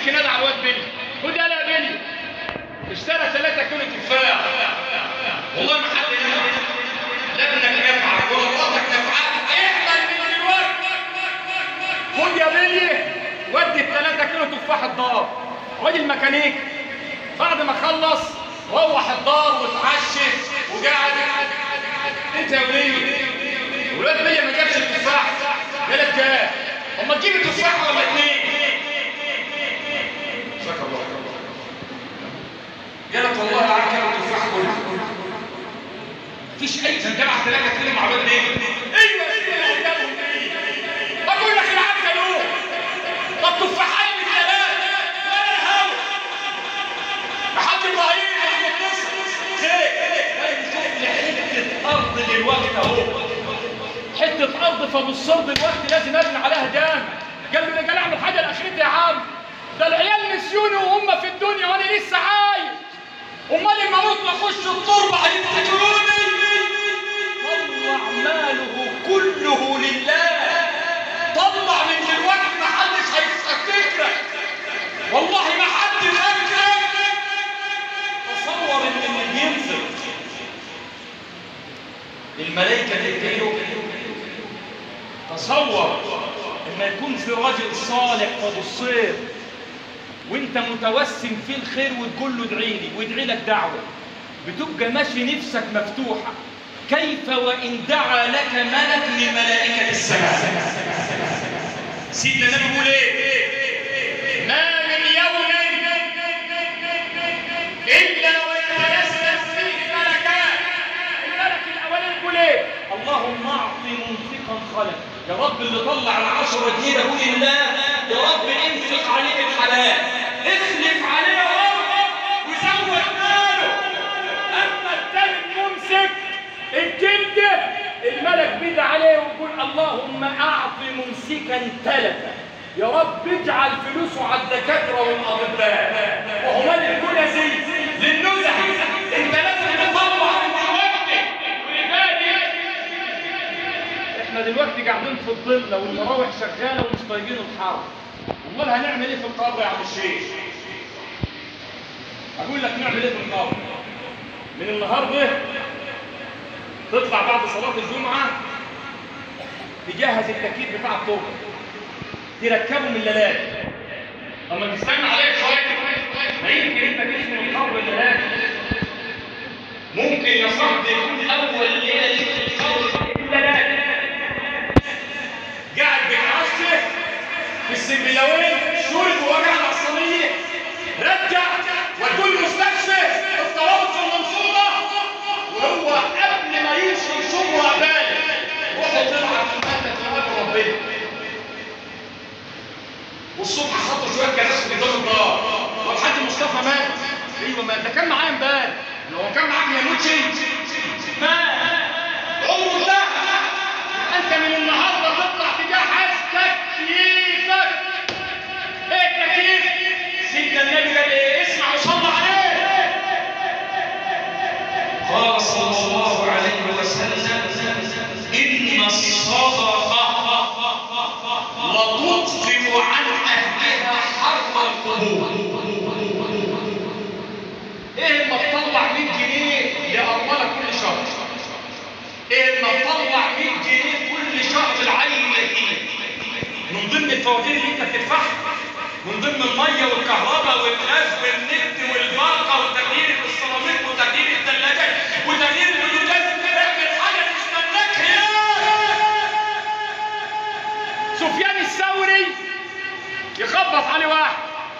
مسك ينادى على الواد بيلي خد يلا يا بيلي اشترى 3 كيلو تفاح والله ما حد ينادى لا ابنك نفعك ولا مراتك نفعك احمل من دلوقتي خد يا بيلي ودي الثلاثة كيلو تفاح الدار راجل ميكانيك بعد ما خلص روح الدار واتعشى وقعد انت يا وليه ولاد بيا ما جابش التفاح جالك جاب اما تجيب التفاح ولا اتنين شكر الله جالك والله العظيم كانوا التفاح كله مفيش اي جمع ثلاثة كيلو مع ولاد ليه ايوه ايوه اللي جابهم ايه بقول لك العب كانوا طب تفاحين بالثلاث ولا الهوا لحد ابراهيم احمد نصر خير شوف لي حته ارض دلوقتي اهو حته ارض في ابو الصرد دلوقتي لازم ابني عليها جامع قال لي قال اعمل حاجه لاخرتي يا عم ده العيال نسيوني وهم في الدنيا وانا لسه عايش امال لما اموت واخش التربه هيفتكروني طلع ماله كله لله طلع من دلوقتي ما حدش هيفتكرك والله ما حد فاكرك تصور ان اللي بينفق الملائكه تديله تصور لما يكون في راجل صالح في الصير وانت متوسم فيه الخير وتقول له ادعي لي ويدعي لك دعوه بتبقى ماشي نفسك مفتوحه كيف وان دعا لك ملك من ملائكه السماء سيدنا النبي بيقول ايه ما من يوم الا ويتيسر فيه ملكان الملك الاولاني يقول ايه اللهم اعط ممسكا خلق يا رب اللي طلع العشرة جنيه ده قول لله يا رب انفق عليه الحلال اخلف عليه يا رب وزود ماله اما التاني الممسك الجلد الملك بيدعي عليه ويقول اللهم اعط ممسكا تلفا يا رب اجعل فلوسه على الدكاتره والاطباء وهو مال الكنزي للنزح انت لازم تطلع من دلوقتي ولذلك احنا دلوقتي قاعدين في الظل والمراوح شغاله ومش طايقين الحر امال هنعمل ايه في القبر يا عم الشيخ اقول لك نعمل ايه في القبر من النهارده تطلع بعد صلاه الجمعه تجهز التكييف بتاع الطوبه تركبه من الليلات اما تستنى عليه شويه ما يمكن انت تسمع القبر الليلات ممكن يا صاحبي يكون اول ليله ليك في القبر الليلات قاعد بيتعشى في السنبلاوين شرب ووجع العصبيه رجع ودوه المستشفى الطوارئ في المنصوره وهو قبل ما يمشي يشوف عباده روحه طلعت المادة في ربنا والصبح حطوا شويه كراسي قدام الدار والحاج مصطفى مات ايوه مات ده كان معايا امبارح لو هو كان معاك ما يموتش مات عمره انتهى انت من النهارده تطلع تجهز تكييفك ايه التكييف سيدنا النبي قال ايه اسمع وصلى عليه قال صلى الله عليه وسلم ان الصدقه لتطفئ عن اهلها حر القبور ايه ما تطلع 100 جنيه لأرملة كل شهر ايه ما تطلع 100 جنيه كل شهر العين فيه من ضمن الفواتير اللي انت بتدفعها من ضمن الميه والكهرباء والغاز والنت والباقه وتغيير السيراميك وتغيير الثلاجات وتغيير البوتاجاز اعمل حاجه تستناك يا سفيان الثوري يخبط عليه واحد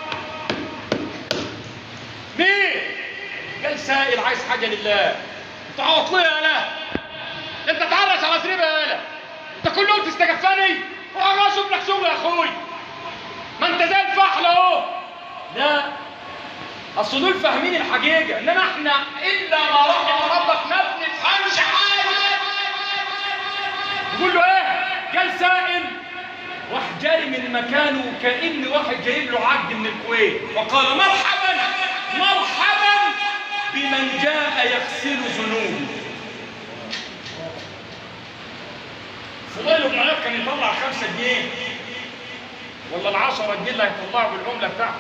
مين قال سائل عايز حاجه لله انت عوض لي يا لا انت تعرس على زريبه يا لا انت كل يوم تستكفاني وانا اشوف لك شغل يا اخوي ما انت زي الفحل اهو لا اصل دول فاهمين الحقيقه انما احنا الا ما رحم ربك ما بنفهمش حاجه يقول له ايه قال سائل راح جاري من مكانه كأن واحد جايب له عقد من الكويت وقال مرحبا مرحبا بمن جاء يغسل ذنوبه فضيل بن عياض كان يطلع خمسة جنيه ولا العشرة جنيه اللي هيطلعوا بالعملة بتاعته